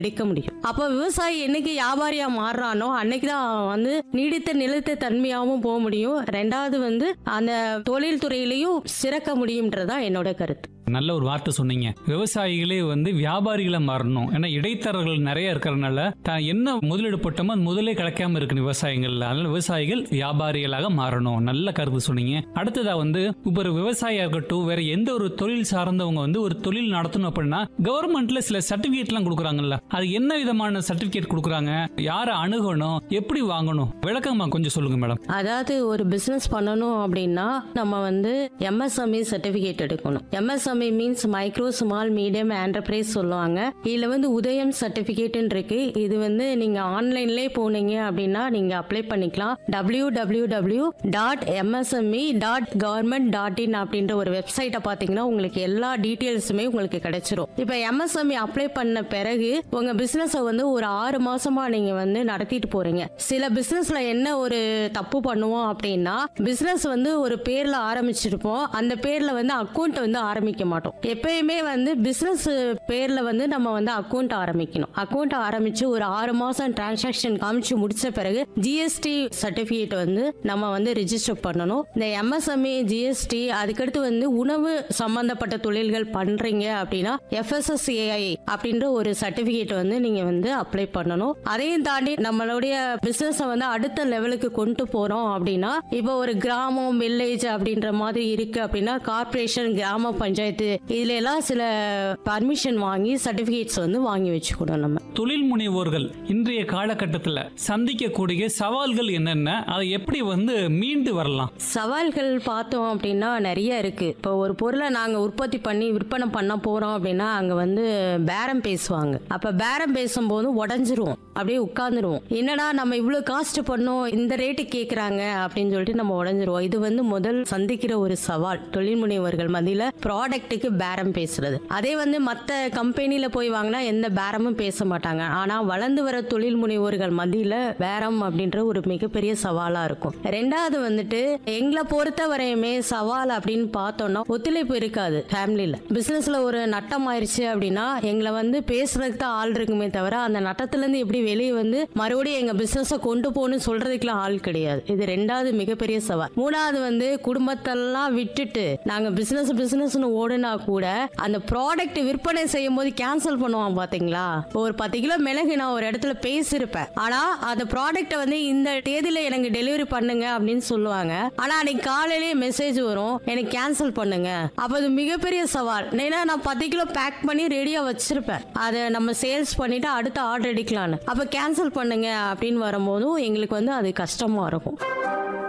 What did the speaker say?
எடுக்க முடியும் அப்ப விவசாயி என்னைக்கு வியாபாரியா மாறுறானோ அன்னைக்கு தான் அவன் வந்து நீடித்த நிலைத்த தன்மையாகவும் போக முடியும் ரெண்டாவது வந்து அந்த தொழில் துறையிலையும் சிறக்க முடியும்ன்றதா என்னோட கருத்து நல்ல ஒரு வார்த்தை சொன்னீங்க விவசாயிகளே வந்து வியாபாரிகளா மாறணும் ஏன்னா இடைத்தரகர்கள் நிறைய இருக்கிறதுனால தான் என்ன முதலீடு போட்டோமோ அது முதலே கிடைக்காம இருக்கணும் விவசாயங்கள்ல அதனால விவசாயிகள் வியாபாரிகளாக மாறணும் நல்ல கருத்து சொன்னீங்க அடுத்ததா வந்து இப்ப ஒரு விவசாயியா இருக்கட்டும் வேற எந்த ஒரு தொழில் சார்ந்தவங்க வந்து ஒரு தொழில் நடத்தணும் அப்படின்னா கவர்மெண்ட்ல சில சர்டிபிகேட் எல்லாம் கொடுக்குறாங்கல்ல அது என்ன விதமான சர்டிபிகேட் கொடுக்குறாங்க யாரை அணுகணும் எப்படி வாங்கணும் விளக்கமா கொஞ்சம் சொல்லுங்க மேடம் அதாவது ஒரு பிசினஸ் பண்ணணும் அப்படின்னா நம்ம வந்து எம்எஸ்எம்இ சர்டிபிகேட் எடுக்கணும் MSME means micro small medium enterprise சொல்லுவாங்க இதுல வந்து உதயம் சர்டிபிகேட்னு இருக்கு இது வந்து நீங்க ஆன்லைன்லயே போனீங்க அப்படின்னா நீங்க அப்ளை பண்ணிக்கலாம் W W W dot MSME dot government dot in அப்படின்ற ஒரு வெப்சைட்டை பார்த்தீங்கன்னா உங்களுக்கு எல்லா டீட்டெயில்ஸுமே உங்களுக்கு கிடைச்சிரும் இப்போ எம்எஸ்எம்இ அப்ளை பண்ண பிறகு உங்க பிசினஸை வந்து ஒரு ஆறு மாசமா நீங்க வந்து நடத்திட்டு போறீங்க சில பிசினஸ்ல என்ன ஒரு தப்பு பண்ணுவோம் அப்படின்னா பிசினஸ் வந்து ஒரு பேர்ல ஆரம்பிச்சிருப்போம் அந்த பேர்ல வந்து அக்கௌண்ட் வந்து ஆரம்பிக்க மாட்டோம் எப்பயுமே வந்து பிசினஸ் பேர்ல வந்து நம்ம வந்து அக்கௌண்ட் ஆரம்பிக்கணும் அக்கௌண்ட் ஆரம்பிச்சு ஒரு ஆறு மாசம் டிரான்சாக்ஷன் காமிச்சு முடிச்ச பிறகு ஜிஎஸ்டி சர்டிபிகேட் வந்து நம்ம வந்து ரிஜிஸ்டர் பண்ணணும் இந்த எம்எஸ்எம்ஏ ஜிஎஸ்டி அதுக்கடுத்து வந்து உணவு சம்பந்தப்பட்ட தொழில்கள் பண்றீங்க அப்படின்னா எஃப்எஸ்எஸ்ஏஐ அப்படின்ற ஒரு சர்டிபிகேட் வந்து நீங்க வந்து அப்ளை பண்ணணும் அதையும் தாண்டி நம்மளுடைய பிசினஸ் வந்து அடுத்த லெவலுக்கு கொண்டு போறோம் அப்படின்னா இப்போ ஒரு கிராமம் வில்லேஜ் அப்படின்ற மாதிரி இருக்கு அப்படின்னா கார்ப்பரேஷன் கிராம பஞ்சாயத்து இதுல எல்லாம் சில பர்மிஷன் வாங்கி சர்டிபிகேட்ஸ் வந்து வாங்கி வச்சுக்கணும் நம்ம தொழில் முனைவோர்கள் இன்றைய காலகட்டத்தில் சந்திக்கக்கூடிய சவால்கள் என்னென்ன அதை எப்படி வந்து மீண்டு வரலாம் சவால்கள் பார்த்தோம் அப்படின்னா நிறைய இருக்கு இப்போ ஒரு பொருளை நாங்க உற்பத்தி பண்ணி விற்பனை பண்ண போறோம் அப்படின்னா அங்க வந்து பேரம் பேசுவாங்க அப்ப பேரம் பேசும்போது உடஞ்சிருவோம் அப்படியே உட்கார்ந்துருவோம் என்னடா நம்ம இவ்வளவு காஸ்ட் பண்ணோம் இந்த ரேட்டு கேக்குறாங்க அப்படின்னு சொல்லிட்டு நம்ம உடஞ்சிருவோம் இது வந்து முதல் சந்திக்கிற ஒரு சவால் தொழில் முனைவர்கள் மத்தியில ப்ராடக்ட்டுக்கு பேரம் பேசுறது அதே வந்து மத்த கம்பெனில போய் வாங்கினா எந்த பேரமும் பேச மாட்டாங்க ஆனா வளர்ந்து வர தொழில் முனைவோர்கள் மத்தியில பேரம் அப்படின்ற ஒரு மிகப்பெரிய சவாலா இருக்கும் ரெண்டாவது வந்துட்டு எங்களை பொறுத்த வரையுமே சவால் அப்படின்னு பார்த்தோம்னா ஒத்துழைப்பு இருக்காது ஃபேமிலியில பிசினஸ்ல ஒரு நட்டம் ஆயிருச்சு அப்படின்னா எங்களை வந்து பேசுறதுக்கு தான் ஆள் இருக்குமே தவிர அந்த நட்டத்துல இருந்து எப்படி வெளியே வந்து மறுபடியும் எங்க பிசினஸ கொண்டு போகணும்னு சொல்றதுக்குலாம் ஆள் கிடையாது இது ரெண்டாவது மிகப்பெரிய சவால் மூணாவது வந்து குடும்பத்தெல்லாம் விட்டுட்டு நாங்க பிசினஸ் பிசினஸ்னு ஓடுனா கூட அந்த ப்ராடக்ட் விற்பனை செய்யும் போது கேன்சல் பண்ணுவான் பாத்தீங்களா இப்போ ஒரு பத்து கிலோ மிளகு நான் ஒரு இடத்துல பேசியிருப்பேன் ஆனா அந்த ப்ராடக்ட்டை வந்து இந்த தேதியில எனக்கு டெலிவரி பண்ணுங்க அப்படின்னு சொல்லுவாங்க ஆனா அன்னைக்கு காலையிலேயே மெசேஜ் வரும் எனக்கு கேன்சல் பண்ணுங்க அப்ப அது மிகப்பெரிய சவால் ஏன்னா நான் பத்து கிலோ பேக் பண்ணி ரெடியா வச்சிருப்பேன் அதை நம்ம சேல்ஸ் பண்ணிட்டு அடுத்த ஆர்டர் எடுக்கலான்னு அப்ப கேன்சல் பண்ணுங்க அப்படின்னு வரும்போதும் எங்களுக்கு வந்து அது கஷ்டமா இருக்கும்